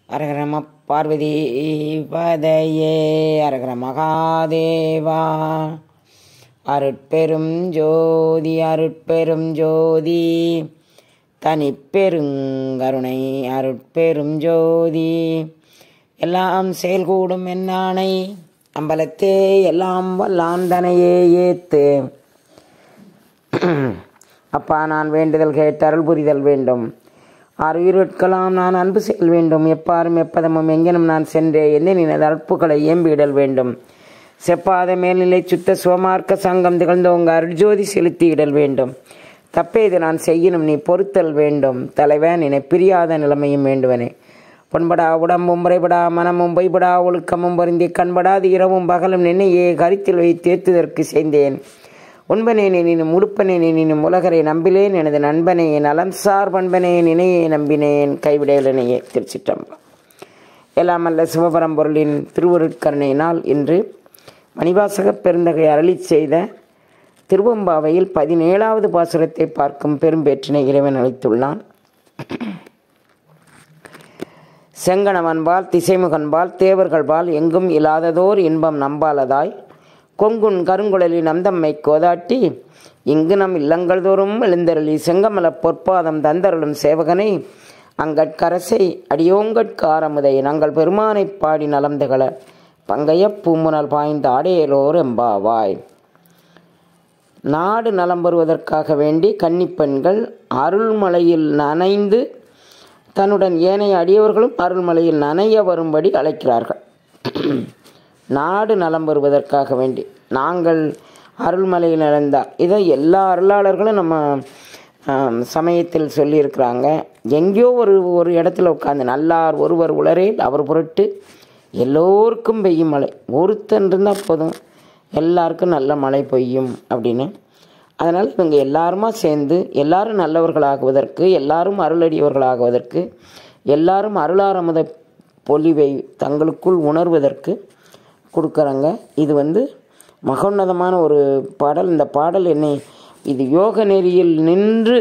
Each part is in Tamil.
அரகர நம பார்வதி பதையே அரகர மகாதேவா அருட்பெரும் ஜோதி அருட்பெரும் ஜோதி தனிப்பெருங்கருணை அருட்பெரும் ஜோதி எல்லாம் செயல்கூடும் என்னானை அம்பலத்தே எல்லாம் வல்லாந்தனையே ஏத்து அப்பா நான் வேண்டுதல் கேட்டு அருள் புரிதல் வேண்டும் ஆறு உயிரிட்கலாம் நான் அன்பு செல் வேண்டும் எப்பாரும் எப்பதமும் எங்கெனும் நான் சென்றே என்ன நினது அற்புகளை ஏம்பிடல் வேண்டும் செப்பாத மேல்நிலை சுத்த சுவமார்க்க சங்கம் திகழ்ந்தவங்க அருட்ஜோதி செலுத்தியிடல் வேண்டும் தப்பேது நான் செய்யணும் நீ பொறுத்தல் வேண்டும் தலைவன் என்னை பிரியாத நிலைமையும் வேண்டுவனே பொன்படா உடம்பும் முறைபடா மனமும் பொய்படா ஒழுக்கமும் பொருந்தி கண்படாது இரவும் பகலும் நின்னையே கருத்தில் வைத்து ஏத்துதற்கு செய்தேன் உண்பனே நினும் உடுப்பனே நினும் உலகரை நம்பிலேன் எனது நண்பனே நலம் சார் பண்பனே நினையே நம்பினேன் கைவிடலனையே திருச்சிட்டம்பலம் எல்லாம் அல்ல சிவபரம்பொருளின் திருவருட்கருணையினால் இன்று மணிவாசக பெருந்தகை அருளி செய்த திருவம்பாவையில் பதினேழாவது பாசுரத்தை பார்க்கும் பெரும்பேற்றினை இறைவன் அளித்துள்ளான் செங்கணவன்பால் திசைமுகன்பால் தேவர்கள்பால் எங்கும் இல்லாததோர் இன்பம் நம்பாலதாய் கொங்குன் கருங்குழலி நந்தம்மை கோதாட்டி இங்கு நம் இல்லங்கள் தோறும் எழுந்தருளி செங்கமல பொற்பாதம் தந்தருளும் சேவகனை அங்கட்கரசை அடியோங்கட்காரமுதை நாங்கள் பெருமானை பாடி நலம் திகழ பங்கைய பூமுனல் பாய்ந்த ஆடையலோர் எம்பாவாய் நாடு நலம் பெறுவதற்காக வேண்டி கன்னிப்பெண்கள் அருள்மலையில் நனைந்து தன்னுடன் ஏனைய அடியவர்களும் அருள்மலையில் நனைய வரும்படி அழைக்கிறார்கள் நாடு நலம் பெறுவதற்காக வேண்டி நாங்கள் அருள்மலையில் நடந்தால் இதை எல்லா அருளாளர்களும் நம்ம சமயத்தில் சொல்லியிருக்கிறாங்க எங்கேயோ ஒரு ஒரு இடத்துல உட்காந்து நல்லார் ஒருவர் உளரேல் அவர் பொருட்டு எல்லோருக்கும் பெய்யும் மழை ஒருத்தன் இருந்தால் போதும் எல்லாருக்கும் நல்ல மழை பெய்யும் அப்படின்னு அதனால் இவங்க எல்லாருமா சேர்ந்து எல்லாரும் நல்லவர்களாகுவதற்கு எல்லாரும் அருளடியவர்களாகுவதற்கு எல்லாரும் அருளாரமுத பொலிவை தங்களுக்குள் உணர்வதற்கு கொடுக்குறாங்க இது வந்து மகோன்னதமான ஒரு பாடல் இந்த பாடல் என்னை இது யோக நெறியில் நின்று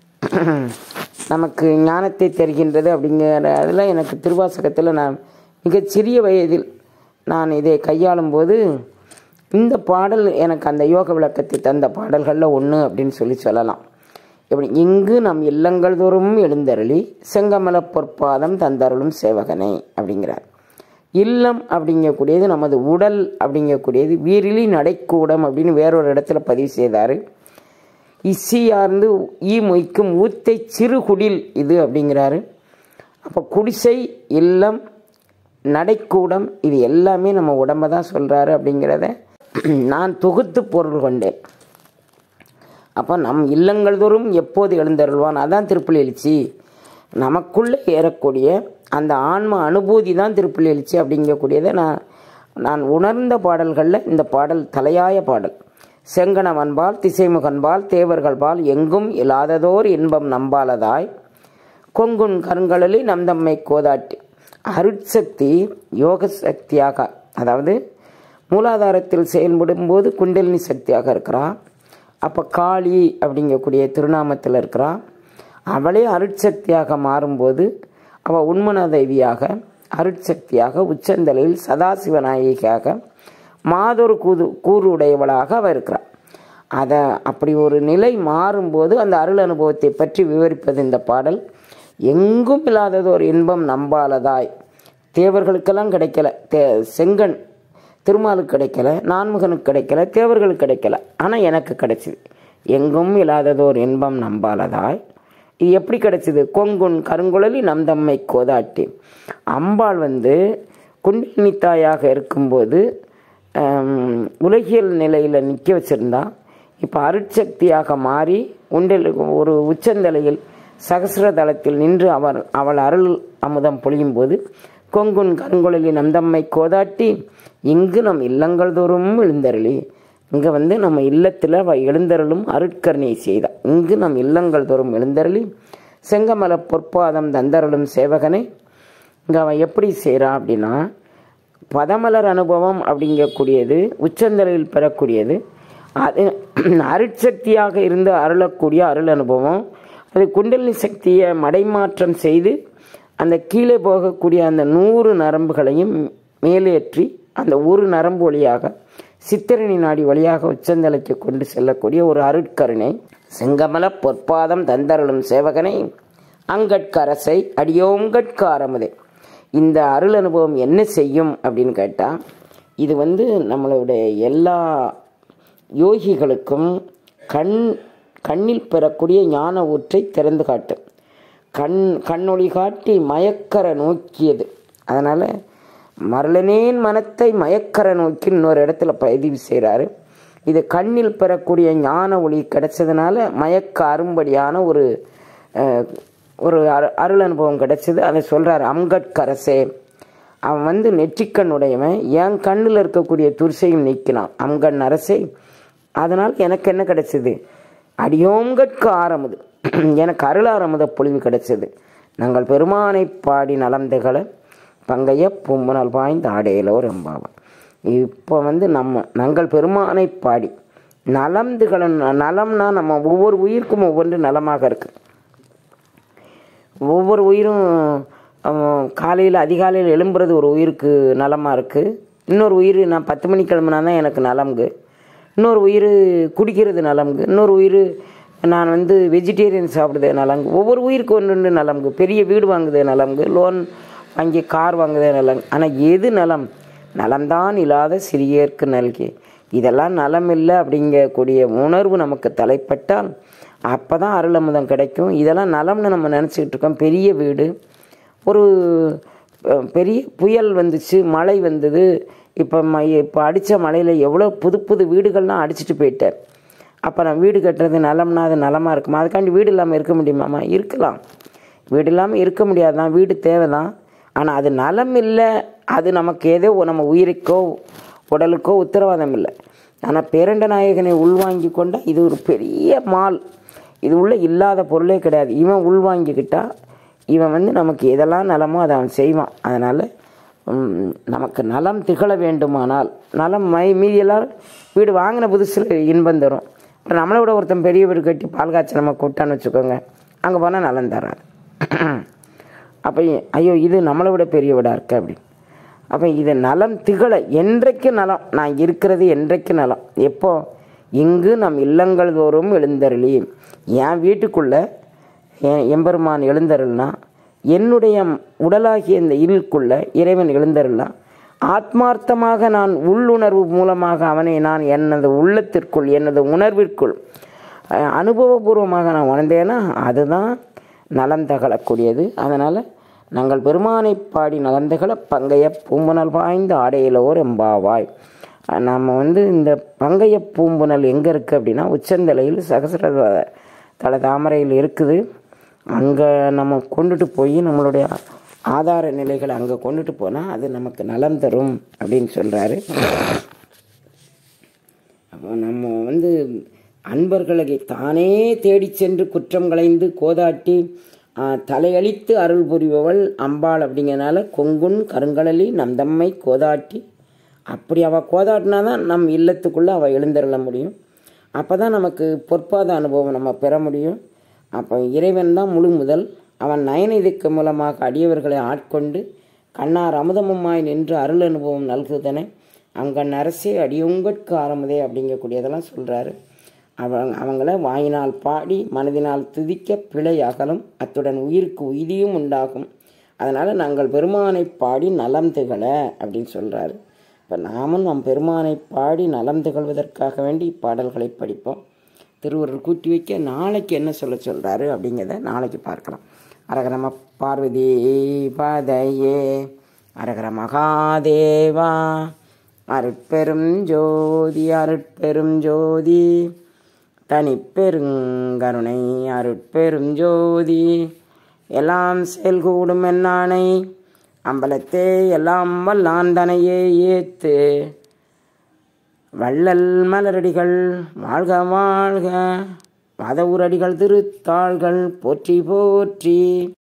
நமக்கு ஞானத்தை தருகின்றது அப்படிங்கிற அதில் எனக்கு திருவாசகத்தில் நான் மிகச்சிறிய வயதில் நான் இதை கையாளும் போது இந்த பாடல் எனக்கு அந்த யோக விளக்கத்தை தந்த பாடல்களில் ஒன்று அப்படின்னு சொல்லி சொல்லலாம் எப்படி இங்கு நம் இல்லங்கள் தோறும் எழுந்தருளி செங்கமல பொற்பாதம் தந்தருளும் சேவகனை அப்படிங்கிறார் இல்லம் அப்படிங்கக்கூடியது நமது உடல் அப்படிங்கக்கூடியது வீரிலி நடைக்கூடம் அப்படின்னு வேறொரு இடத்துல பதிவு செய்தார் இசையார்ந்து ஈ மொய்க்கும் ஊத்தை சிறு குடில் இது அப்படிங்கிறாரு அப்போ குடிசை இல்லம் நடைக்கூடம் இது எல்லாமே நம்ம உடம்ப தான் சொல்கிறாரு அப்படிங்கிறத நான் தொகுத்து பொருள் கொண்டேன் அப்போ நம் இல்லங்கள் தோறும் எப்போது எழுந்தருள்வான் அதான் திருப்பலி எழுச்சி நமக்குள்ளே ஏறக்கூடிய அந்த ஆன்ம அனுபூதி தான் திருப்பலி எழுச்சி அப்படிங்கக்கூடியதை நான் நான் உணர்ந்த பாடல்களில் இந்த பாடல் தலையாய பாடல் செங்கணவன்பால் திசைமுகன்பால் தேவர்கள்பால் எங்கும் இல்லாததோர் இன்பம் நம்பாலதாய் கொங்குன் கருங்கடலி நம்தம்மை கோதாட்டி அருட்சக்தி யோக சக்தியாக அதாவது மூலாதாரத்தில் செயல்படும் போது குண்டலினி சக்தியாக இருக்கிறான் அப்போ காளி அப்படிங்கக்கூடிய திருநாமத்தில் இருக்கிறான் அவளே அருட்சக்தியாக மாறும்போது அவள் உண்மனதேவியாக அருட்சக்தியாக உச்சந்தலையில் சதாசிவநாயகியாக மாதொரு கூது கூறு உடையவளாக அவள் இருக்கிறாள் அதை அப்படி ஒரு நிலை மாறும்போது அந்த அருள் அனுபவத்தை பற்றி விவரிப்பது இந்த பாடல் எங்கும் இல்லாதது ஒரு இன்பம் நம்பாலதாய் தேவர்களுக்கெல்லாம் கிடைக்கல தே செங்கன் திருமாலுக்கு கிடைக்கல நான்முகனுக்கு கிடைக்கல தேவர்களுக்கு கிடைக்கல ஆனால் எனக்கு கிடைச்சிது எங்கும் இல்லாததோர் இன்பம் நம்பாலதாய் இது எப்படி கிடைச்சிது கொங்குன் கருங்குழலி நம்தம்மை கோதாட்டி அம்பாள் வந்து குண்டினித்தாயாக இருக்கும்போது உலகியல் நிலையில் நிற்க வச்சுருந்தா இப்போ அருட்சக்தியாக மாறி உண்டில் ஒரு உச்சந்தலையில் சகசிர தளத்தில் நின்று அவர் அவள் அருள் அமுதம் பொழியும் போது கொங்குன் கருங்குழலி நந்தம்மை கோதாட்டி இங்கு நம் இல்லங்கள் தோறும் எழுந்தருளி இங்கே வந்து நம்ம இல்லத்தில் அவள் எழுந்தருளும் அருட்கருணை செய்தா இங்கு நம் இல்லங்கள் தோறும் எழுந்தருளி செங்கமல பொற்பாதம் தந்தருளும் சேவகனை இங்கே அவன் எப்படி செய்கிறான் அப்படின்னா பதமலர் அனுபவம் அப்படிங்கக்கூடியது உச்சந்தலையில் பெறக்கூடியது அது அருட்சக்தியாக இருந்து அருளக்கூடிய அருள் அனுபவம் அது குண்டலினி சக்தியை மடைமாற்றம் செய்து அந்த கீழே போகக்கூடிய அந்த நூறு நரம்புகளையும் மேலேற்றி அந்த ஒரு நரம்பு வழியாக சித்திரணி நாடி வழியாக உச்சந்தலைக்கு கொண்டு செல்லக்கூடிய ஒரு அருட்கருணை செங்கமல பொற்பாதம் தந்தருளும் சேவகனை அங்கட்கரசை அடியோங்கட்காரமுதே இந்த அருள் அனுபவம் என்ன செய்யும் அப்படின்னு கேட்டால் இது வந்து நம்மளுடைய எல்லா யோகிகளுக்கும் கண் கண்ணில் பெறக்கூடிய ஞான ஊற்றை திறந்து காட்டும் கண் கண்ணொளி காட்டி மயக்கர நோக்கியது அதனால் மரளனேன் மனத்தை மயக்கர நோக்கி இன்னொரு இடத்துல பதிவு செய்கிறாரு இது கண்ணில் பெறக்கூடிய ஞான ஒளி கிடைச்சதுனால மயக்க அரும்படியான ஒரு அஹ், ஒரு அரு அருள் அனுபவம் கிடைச்சது அதை சொல்கிறார் அம்கட்கரசே அவன் வந்து நெற்றிக்கண் உடையவன் என் கண்ணில் இருக்கக்கூடிய துர்சையும் நீக்கினான் அம்கண் அரசே அதனால் எனக்கு என்ன கிடைச்சது அடியோங்கட்கு ஆரமுது எனக்கு அருள் ஆரமுத பொழிவு கிடைச்சது நாங்கள் பெருமானை பாடி நலந்துகளை பங்கைய பூம்புணல் பாய்ந்து ஆடையிலோ ரொம்பாவன் இப்போ வந்து நம்ம நாங்கள் பெருமானை பாடி நலந்துகளை நலம்னா நம்ம ஒவ்வொரு உயிருக்கும் ஒவ்வொன்று நலமாக இருக்குது ஒவ்வொரு உயிரும் காலையில் அதிகாலையில் எழும்புறது ஒரு உயிருக்கு நலமாக இருக்குது இன்னொரு உயிர் நான் பத்து மணிக்கு கிளம்புனா தான் எனக்கு நலம்கு இன்னொரு உயிர் குடிக்கிறது நலம்கு இன்னொரு உயிர் நான் வந்து வெஜிடேரியன் சாப்பிடுறது நலங்கு ஒவ்வொரு உயிருக்கு ஒன்று ஒன்று நலம்கு பெரிய வீடு வாங்குது நலம்கு லோன் வாங்கி கார் வாங்குதே நலம் ஆனால் எது நலம் நலம்தான் இல்லாத சிறியர்க்கு நல்கி இதெல்லாம் நலம் இல்லை அப்படிங்கக்கூடிய உணர்வு நமக்கு தலைப்பட்டால் அப்போ தான் அருள் அமுதம் கிடைக்கும் இதெல்லாம் நலம்னு நம்ம நினச்சிக்கிட்டு இருக்கோம் பெரிய வீடு ஒரு அஹ், பெரிய புயல் வந்துச்சு மழை வந்தது இப்போ ம இப்போ அடித்த மழையில் எவ்வளோ புது புது வீடுகள்லாம் அடிச்சிட்டு போயிட்டார் அப்போ நான் வீடு கட்டுறது நலம்னா அது நலமாக இருக்குமா அதுக்காண்டி வீடு இல்லாமல் இருக்க முடியுமாம்மா இருக்கலாம் வீடு இல்லாமல் இருக்க முடியாது தான் வீடு தேவை தான் ஆனால் அது நலம் இல்லை அது நமக்கு ஏதோ நம்ம உயிருக்கோ உடலுக்கோ உத்தரவாதம் இல்லை ஆனால் பேரண்ட நாயகனை உள்வாங்கி கொண்ட இது ஒரு பெரிய மால் இது உள்ள இல்லாத பொருளே கிடையாது இவன் உள்வாங்கிக்கிட்டா இவன் வந்து நமக்கு எதெல்லாம் நலமோ அதை அவன் செய்வான் அதனால் ம், நமக்கு நலம் திகழ வேண்டுமானால் நலம் மை மீதி எல்லாரும் வீடு வாங்கின புதுசில் இன்பம் தரும் அப்புறம் நம்மளை விட ஒருத்தன் பெரிய வீடு கட்டி பால் காய்ச்சி நம்ம கூட்டான்னு வச்சுக்கோங்க அங்கே போனால் நலம் தராது அப்போ ஐயோ இது நம்மளை விட பெரிய வீடாக இருக்கு அப்படி அப்போ இது நலம் திகழ என்றைக்கு நலம் நான் இருக்கிறது என்றைக்கு நலம் எப்போ இங்கு நம் இல்லங்கள் தோறும் எழுந்தருளி என் வீட்டுக்குள்ளே என் எம்பெருமான் எழுந்தருள்னா என்னுடைய உடலாகிய இந்த இருளுக்குள்ள இறைவன் எழுந்தருள்னா ஆத்மார்த்தமாக நான் உள்ளுணர்வு மூலமாக அவனை நான் எனது உள்ளத்திற்குள் எனது உணர்விற்குள் அஹ், அனுபவபூர்வமாக நான் உணர்ந்தேன்னா அதுதான் நலம் தகழக்கூடியது அதனால் நாங்கள் பெருமானை பாடி நலந்தகல பங்கைய பூம்புணல் பாய்ந்து ஆடையிலோர் எம்பாவாய் அஹ், நம்ம வந்து இந்த பங்கைய பூம்புணல் எங்கே இருக்குது அப்படின்னா உச்சந்தலையில் சகசர தல தாமரையில் இருக்குது அங்கே நம்ம கொண்டுட்டு போய் நம்மளுடைய ஆதார நிலைகளை அங்கே கொண்டுட்டு போனால் அது நமக்கு நலம் தரும் அப்படின்னு சொல்கிறாரு அப்போ நம்ம வந்து அன்பர்களை தானே தேடிச் சென்று குற்றம் களைந்து கோதாட்டி ஆ, தலையளித்து அருள் புரிபவள் அம்பாள் அப்படிங்கிறனால கொங்குன் கருங்கடலி நம் தம்மை கோதாட்டி அப்படி அவள் கோதாட்டினா தான் நம் இல்லத்துக்குள்ளே அவள் எழுந்தருள முடியும் அப்போ தான் நமக்கு பொற்பாத அனுபவம் நம்ம பெற முடியும் அப்போ இறைவன் தான் முழு முதல் அவன் நயன இதுக்கு மூலமாக அடியவர்களை ஆட்கொண்டு கண்ணார் அமுதமுமாய் நின்று அருள் அனுபவம் நல்குதனை அங்கன் அரசே அடியுங்கட்கு ஆரம்பதே அப்படிங்கக்கூடியதெல்லாம் சொல்கிறாரு அவங்க அவங்கள வாயினால் பாடி மனதினால் துதிக்க பிழை அகலும் அத்துடன் உயிருக்கு உயிரியும் உண்டாகும் அதனால் நாங்கள் பெருமானை பாடி நலம் திகழ அப்படின்னு சொல்கிறாரு இப்போ நாமும் நம் பெருமானை பாடி நலம் திகழ்வதற்காக வேண்டி இப்பாடல்களை படிப்போம் திருவருள் கூட்டி வைக்க நாளைக்கு என்ன சொல்ல சொல்கிறாரு அப்படிங்கிறத நாளைக்கு பார்க்கலாம் அரகர நம பார்வதி பதையே அரகர மகாதேவா அருட்பெரும் ஜோதி அருட்பெரும் ஜோதி தனிப்பெருங்கருணை அருட்பெரும் ஜோதி எல்லாம் செயல்கூடும் என்னானை அம்பலத்தே எல்லாம் வல்லாந்தனையே ஏத்து வள்ளல் மலரடிகள் வாழ்க வாழ்க மதவுரடிகள் திருத்தாள்கள் போற்றி போற்றி